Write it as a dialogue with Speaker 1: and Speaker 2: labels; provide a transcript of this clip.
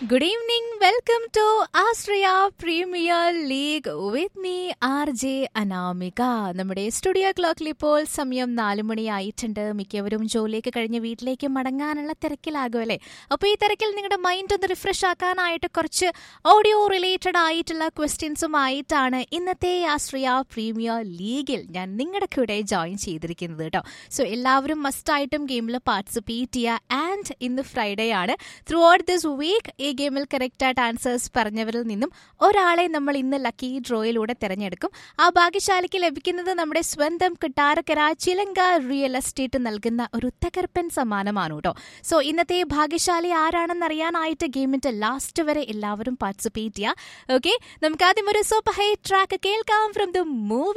Speaker 1: Good evening. Welcome to Australia Premier League with me, R J Anamika നമ്മുടെ studio ക്ലോക്കിൽ ഇപ്പോൾ സമയം നാല് മണിയായിട്ടുണ്ട് മിക്കവരും ജോലിയൊക്കെ കഴിഞ്ഞ് വീട്ടിലേക്ക് മടങ്ങാനുള്ള തിരക്കിലാകുമല്ലേ അപ്പോൾ ഈ തിരക്കിൽ നിങ്ങളുടെ മൈൻഡ് ഒന്ന് റിഫ്രഷ് ആക്കാനായിട്ട് കുറച്ച് ഓഡിയോ റിലേറ്റഡ് ആയിട്ടുള്ള ക്വസ്റ്റ്യൻസുമായിട്ടാണ് ഇന്നത്തെ ആശ്രയ പ്രീമിയർ ലീഗിൽ ഞാൻ നിങ്ങളുടെ കൂടെ ജോയിൻ ചെയ്തിരിക്കുന്നത് കേട്ടോ സോ എല്ലാവരും മസ്റ്റായിട്ടും ഗെയിമിൽ പാർട്ടിസിപ്പേറ്റ് ചെയ്യുക ആൻഡ് ഇന്ന് ഫ്രൈഡേ ആണ് ത്രൂ ഔട്ട് ദിസ് വീക്ക് ഈ ഗെയിമിൽ കറക്റ്റ് ആയിട്ട് ആൻസേഴ്സ് പറഞ്ഞവരിൽ നിന്നും ഒരാളെ നമ്മൾ ഇന്ന് ലക്കി ഡ്രോയിലൂടെ തിരഞ്ഞെടുക്കും ആ ഭാഗ്യശാലിക്ക് ലഭിക്കുന്നത് നമ്മുടെ സ്വന്തം കിട്ടാരക്കര ചിലങ്ക റിയൽ എസ്റ്റേറ്റ് നൽകുന്ന ഒരു തകർപ്പൻ സമ്മാനമാണ് കേട്ടോ സോ ഇന്നത്തെ ഭാഗ്യശാലി ആരാണെന്ന് അറിയാനായിട്ട് ഗെയിമിന്റെ ലാസ്റ്റ് വരെ എല്ലാവരും പാർട്ടിസിപ്പേറ്റ് ചെയ്യുക ഓക്കെ നമുക്ക് ആദ്യം ഒരു സൂപ്പർ ഹൈ ട്രാക്ക് കേൾക്കാം ഫ്രം ദ മൂവി